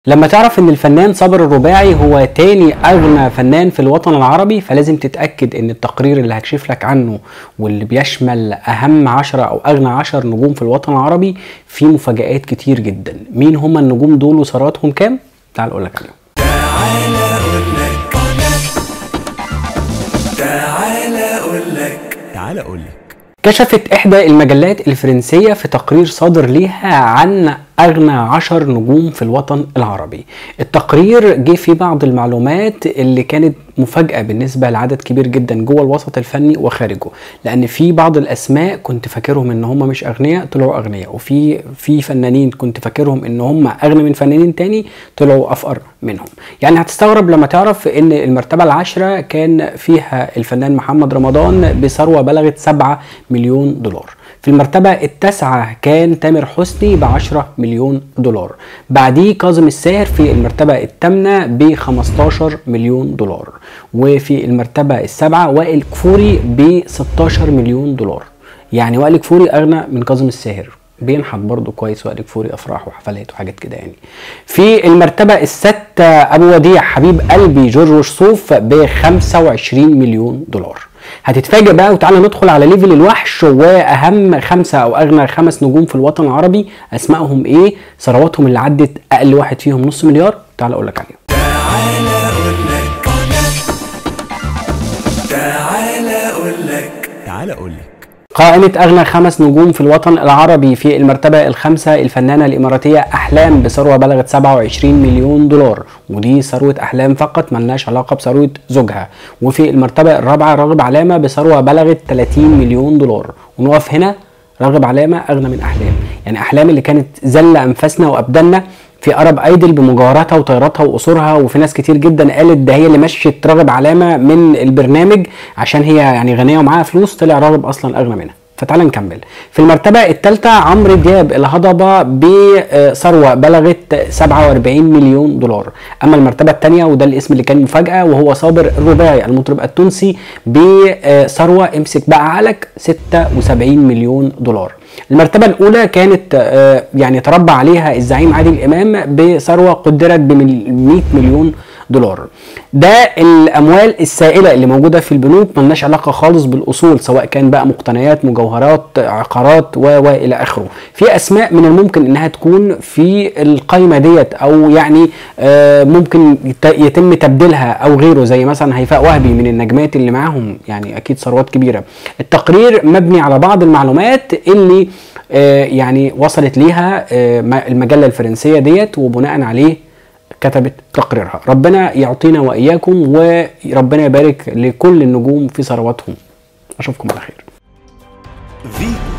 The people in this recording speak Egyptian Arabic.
لما تعرف ان الفنان صابر الرباعي هو تاني اغنى فنان في الوطن العربي فلازم تتأكد ان التقرير اللي هكشف لك عنه واللي بيشمل اهم عشرة او اغنى عشر نجوم في الوطن العربي فيه مفاجآت كتير جدا مين هم النجوم دول وثرواتهم كام تعال اقول لك عليهم تعال اقول لك تعال اقول لك تعال اقول لك كشفت إحدى المجلات الفرنسية في تقرير صادر ليها عن أغنى عشر نجوم في الوطن العربي التقرير جه فيه بعض المعلومات اللي كانت مفاجأة بالنسبة لعدد كبير جدا جوه الوسط الفني وخارجه لأن في بعض الأسماء كنت فاكرهم إن هم مش أغنياء طلعوا أغنياء وفي في فنانين كنت فاكرهم إن هم أغنى من فنانين تاني طلعوا أفقر منهم يعني هتستغرب لما تعرف إن المرتبة العاشرة كان فيها الفنان محمد رمضان بثروة بلغت 7 مليون دولار في المرتبة التاسعة كان تامر حسني ب 10 مليون دولار بعديه كاظم الساهر في المرتبة الثامنة ب 15 مليون دولار وفي المرتبة السابعة وائل كفوري ب 16 مليون دولار يعني وائل كفوري أغنى من كاظم الساهر بينحت برضه كويس وائل كفوري افراح وحفلات وحاجات كده يعني في المرتبه السادسه ابو وديع حبيب قلبي جورج وشصوف ب 25 مليون دولار هتتفاجئ بقى وتعالى ندخل على ليفل الوحش واهم خمسه او اغنى خمس نجوم في الوطن العربي اسمائهم ايه ثرواتهم اللي عدت اقل واحد فيهم نص مليار تعالى اقول لك عليهم تعال اقول لك تعال اقول لك تعال اقول لك قائمة أغنى خمس نجوم في الوطن العربي في المرتبة الخامسة الفنانة الإماراتية أحلام بثروة بلغت 27 مليون دولار ودي ثروة أحلام فقط ملناش علاقة بثروة زوجها وفي المرتبة الرابعة راغب علامة بثروة بلغت 30 مليون دولار ونقف هنا راغب علامة أغنى من أحلام يعني أحلام اللي كانت زل أنفاسنا وأبداننا في ارب ايدل بمجوهراتها وطياراتها وقصورها وفي ناس كتير جدا قالت ده هي اللي مشت راغب علامه من البرنامج عشان هي يعني غنيه ومعاها فلوس طلع راغب اصلا اغنى منها فتعال نكمل في المرتبة الثالثة عمرو دياب الهضبة بثروة بلغت 47 مليون دولار أما المرتبة الثانية وده الاسم اللي كان مفاجأة وهو صابر الرباعي المطرب التونسي بثروة امسك بقى عقلك 76 مليون دولار المرتبة الأولى كانت آه، يعني تربى عليها الزعيم عادل إمام بثروة قدرت ب 100 مليون دولار ده الاموال السائله اللي موجوده في البنوك ملناش علاقه خالص بالاصول سواء كان بقى مقتنيات مجوهرات عقارات و والى اخره في اسماء من الممكن انها تكون في القائمه ديت او يعني آه، ممكن يت- يتم تبديلها او غيره زي مثلا هيفاء وهبي من النجمات اللي معاهم يعني اكيد ثروات كبيره التقرير مبني على بعض المعلومات اللي آه، يعني وصلت ليها آه، المجله الفرنسيه ديت وبناء عليه كتبت تقريرها ربنا يعطينا واياكم وربنا يبارك لكل النجوم في ثرواتهم اشوفكم على خير في